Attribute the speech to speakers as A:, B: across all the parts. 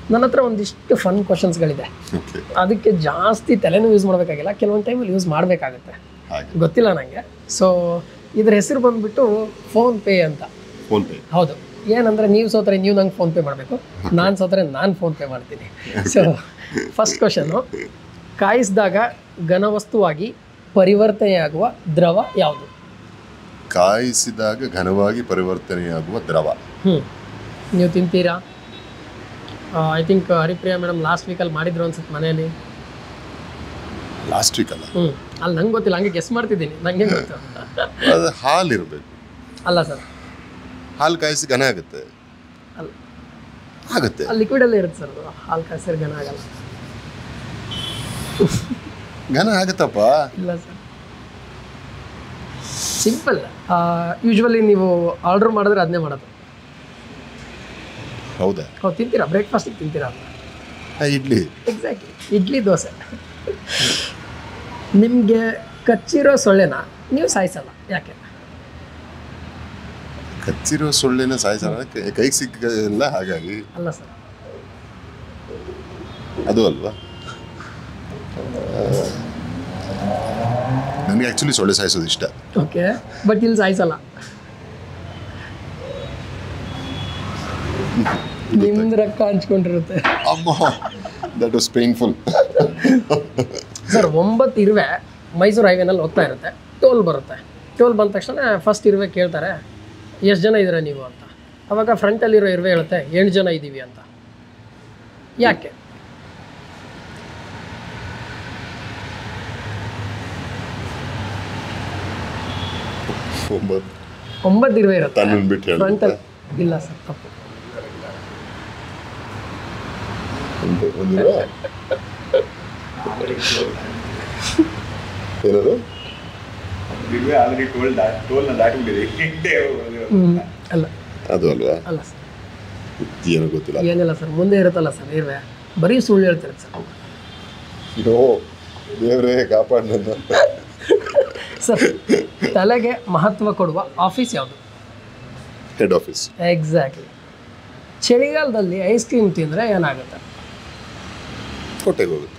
A: ನನ್ನ ಹತ್ರ ಒಂದಿಷ್ಟು ಫನ್ ಕ್ವಶನ್ಸ್ಗಳಿದೆ
B: ಓಕೆ
A: ಅದಕ್ಕೆ ಜಾಸ್ತಿ ತಲೆನೂ ಯೂಸ್ ಮಾಡಬೇಕಾಗಿಲ್ಲ ಕೆಲವೊಂದು ಟೈಮಲ್ಲಿ ಯೂಸ್ ಮಾಡಬೇಕಾಗುತ್ತೆ
B: ಹಾಗೆ
A: ಗೊತ್ತಿಲ್ಲ ನನಗೆ ಸೊ ಇದ್ರ ಹೆಸರು ಬಂದ್ಬಿಟ್ಟು ಫೋನ್ ಪೇ ಅಂತ
B: ಫೋನ್ ಪೇ
A: ಹೌದು ಏನಂದ್ರೆ ನೀವು ಸೋತ್ರೆ ನೀವು ನಂಗೆ ಫೋನ್ ಪೇ ಮಾಡಬೇಕು ನಾನು ಸೋತ್ರೆ ನಾನು ಫೋನ್ ಪೇ ಮಾಡ್ತೀನಿ ಸೊ ಫಸ್ಟ್ ಕ್ವಶನು ಕಾಯಿಸಿದಾಗ ಘನವಸ್ತುವಾಗಿ ಪರಿವರ್ತನೆಯಾಗುವ ದ್ರವ ಯಾವುದು
B: ಕಾಯಿಸಿದಾಗ ಘನವಾಗಿ ಪರಿವರ್ತನೆಯಾಗುವ ದ್ರವ
A: ಹ್ಞೂ ನೀವು ತಿಂತೀರಾ I think Haripriya madam last ವೀಕಲ್ಲಿ ಮಾಡಿದ್ರು ಅನ್ಸುತ್ತೆ ಮನೆಯಲ್ಲಿ
B: ಲಾಸ್ಟ್ ವೀಕ್ ಅಲ್ಲ
A: ಹ್ಞೂ ಅಲ್ಲಿ ನಂಗೆ ಗೊತ್ತಿಲ್ಲ ಹಂಗೆ ಗೆಸ್ ಮಾಡ್ತಿದ್ದೀನಿ ನಂಗೆ ಗೊತ್ತು
B: ಅದು ಹಾಲು ಇರಬೇಕು
A: ಅಲ್ಲ ಸರ್
B: ಹಾಲು ಕಾಯಿಸಿ ಘನ ಆಗುತ್ತೆ
A: ಅಲ್ಲ
B: ಆಗುತ್ತೆ
A: ಅಲ್ಲಿ ಲಿಕ್ವಿಡಲ್ಲೇ ಇರುತ್ತೆ ಸರ್ ಅದು ಹಾಲು ಕಾಸಿರ್ ಘನ ಆಗಲ್ಲ
B: ಘನ ಆಗುತ್ತಪ್ಪ
A: ಇಲ್ಲ ಸರ್ ಸಿಂಪಲ್ ಯೂಶ್ವಲಿ ನೀವು ಆರ್ಡರ್ ಮಾಡಿದ್ರೆ ಅದನ್ನೇ ಮಾಡೋದು
B: ಹೌದಾ
A: ಹೌದು ತಿಂತೀರಾ ಬ್ರೇಕ್ಫಾಸ್ಟಿಗೆ ತಿಂತೀರಾ ಅಂತ
B: ಆ, ಇಡ್ಲಿ
A: ಎಕ್ಸಾಕ್ಟ್ಲಿ ಇಡ್ಲಿ ದೋಸೆ ನಿಮಗೆ ಕಚ್ಚಿರೋ ಸೊಳ್ಳೆನ ನೀವು ಸಾಯಿಸಲ್ಲ ಯಾಕೆ
B: ಕಚ್ಚಿರೋ ಸೊಳ್ಳೆನ ಸಾಯಿಸೋಣ ಕೈಗೆ ಸಿಕ್ಕಲ್ಲ ಹಾಗಾಗಿ
A: ಅಲ್ಲ ಸರ್
B: ಅದು ಅಲ್ವಾ ನನಗೆ ಆ್ಯಕ್ಚುಲಿ ಸೊಳ್ಳೆ ಸಾಯಿಸೋದು ಇಷ್ಟ
A: ಓಕೆ ಬಟ್ ಇಲ್ಲಿ ಸಾಯಿಸಲ್ಲ ನಿಮ್ದು ರೊಕ್ಕ ಹಂಚ್ಕೊಂಡಿರುತ್ತೆ
B: ಅಮ್ಮ ದಟ್ ವಾಸ್ ಪೇನ್ಫುಲ್
A: ಸರ್ ಒಂಬತ್ತು ಇರುವೆ ಮೈಸೂರು ಹೈವೇನಲ್ಲಿ ಹೋಗ್ತಾ ಇರುತ್ತೆ ಟೋಲ್ ಬರುತ್ತೆ ಟೋಲ್ ಬಂದ ತಕ್ಷಣ ಫಸ್ಟ್ ಇರುವೆ ಕೇಳ್ತಾರೆ ಎಷ್ಟು ಜನ ಇದ್ದೀರಾ ನೀವು ಅಂತ ಅವಾಗ ಫ್ರಂಟಲ್ಲಿರೋ ಇರುವೆ ಹೇಳುತ್ತೆ ಎಂಟು ಜನ ಇದ್ದೀವಿ ಅಂತ ಯಾಕೆ ಒಂಬತ್ತು ಇರುವೆ ಇರುತ್ತೆ
B: ತನ್ನನ್ನು ಬಿಟ್ಟು ಹೇಳಿ
A: ಫ್ರಂಟಲ್ಲಿ ಇಲ್ಲ ಸರ್ ತಪ್ಪು
B: ಏನದು
C: Railway already told that, told that will be
A: ಹ್ಮ್, ಅಲ್ಲ ಅದು
B: ಅಲ್ವಾ
A: ಅಲ್ಲ ಸರ್
B: ಏನೋ ಗೊತ್ತಿಲ್ಲ
A: ಏನಿಲ್ಲ ಸರ್ ಮುಂದೆ ಇರುತ್ತಲ್ಲ ಸರ್ ಇರುವೆ ಬರೀ ಸುಳ್ಳು ಹೇಳ್ತಿರುತ್ತೆ ಸರ್
B: ಅಯ್ಯೋ ದೇವ್ರೇ ಕಾಪಾಡ್ ನನ್ನ
A: ಸರ್ ತಲೆಗೆ ಮಹತ್ವ ಕೊಡುವ ಆಫೀಸ್ ಯಾವುದು
B: ಹೆಡ್ ಆಫೀಸ್
A: ಎಕ್ಸಾಕ್ಟ್ಲಿ ಚಳಿಗಾಲದಲ್ಲಿ ಐಸ್ ಕ್ರೀಮ್ ತಿಂದರೆ ಏನಾಗುತ್ತೆ
B: ಹೊಟ್ಟೆಗೆ ಹೋಗುತ್ತೆ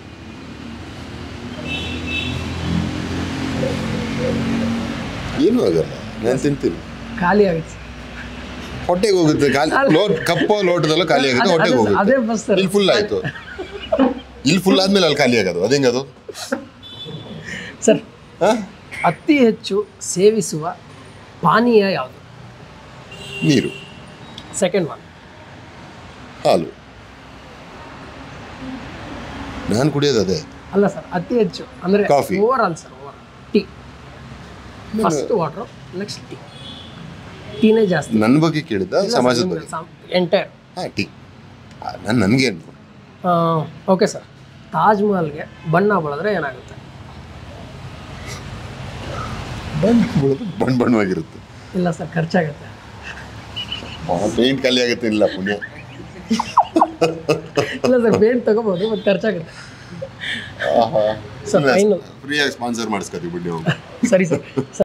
B: ಏನೂ ಆಗಲ್ಲ ನಾನು ತಿಂತೀನಿ
A: ಖಾಲಿ ಆಗುತ್ತೆ
B: ಹೊಟ್ಟೆಗೆ ಹೋಗುತ್ತೆ ಖಾಲಿ ಲೋಟ್ ಕಪ್ಪ ಲೋಟದಲ್ಲೂ ಖಾಲಿ ಆಗುತ್ತೆ
A: ಅದೇ-
B: ಹೊಟ್ಟೆಗೆ
A: ಅದೇ-
B: ಹೋಗುತ್ತೆ
A: ಅದೇ ಬಸ್ ಸರ್
B: ಇಲ್ಲಿ ಫುಲ್ ಆಯ್ತು ಇಲ್ಲಿ ಫುಲ್ ಆದ್ಮೇಲೆ ಅಲ್ಲಿ ಖಾಲಿ ಆಗೋದು ಅದೇಂಗದು
A: ಸರ್
B: ಹಾ
A: ಅತಿ ಹೆಚ್ಚು ಸೇವಿಸುವ ಪಾನೀಯ ಯಾವುದು
B: ನೀರು
A: ಸೆಕೆಂಡ್ ಒನ್
B: ಹಾಲು ನಾನು ಕುಡಿಯೋದು ಅದೇ
A: ಅಲ್ಲ ಸರ್ ಅತಿ ಹೆಚ್ಚು ಅಂದರೆ
B: Coffee.
A: Over all sir over tea first water next tea ಟೀನೇ ಜಾಸ್ತಿ
B: ನನ್ನ ಬಗ್ಗೆ ಕೇಳಿದ್ದ ಸಮಾಜದ ಬಗ್ಗೆ
A: ಎಂಟೈರ್
B: ಹಾಂ ಟೀ ನಾನು ನನಗೇನು
A: ಓಕೆ ಸರ್ ತಾಜ್ ಮಹಲ್ಗೆ ಬಣ್ಣ ಬಳದ್ರೆ ಏನಾಗುತ್ತೆ
B: ಬಣ್ಣ ಬೀಳೋದು ಬಣ್ಣ ಬಣ್ಣವಾಗಿರುತ್ತೆ
A: ಇಲ್ಲ ಸರ್ ಖರ್ಚಾಗುತ್ತೆ
B: ಪೇಂಟ್ ಖಾಲಿ ಆಗುತ್ತೆ ಇಲ್ಲ ಪುಣ್ಯ
A: ಇಲ್ಲ ಸರ್ ಬೇನ್ ತಗೋಬೋದು ಬಟ್ ಖರ್ಚಾಗುತ್ತೆ
B: ಆಹಾ
A: ಸರ್ ಫೈನಲ್
B: ಫ್ರೀಯಾಗಿ ಸ್ಪಾನ್ಸರ್ ಮಾಡಿಸ್ಕೊತೀವಿ ಬಿಡಿ ಅವ್ನು
A: ಸರಿ ಸರ್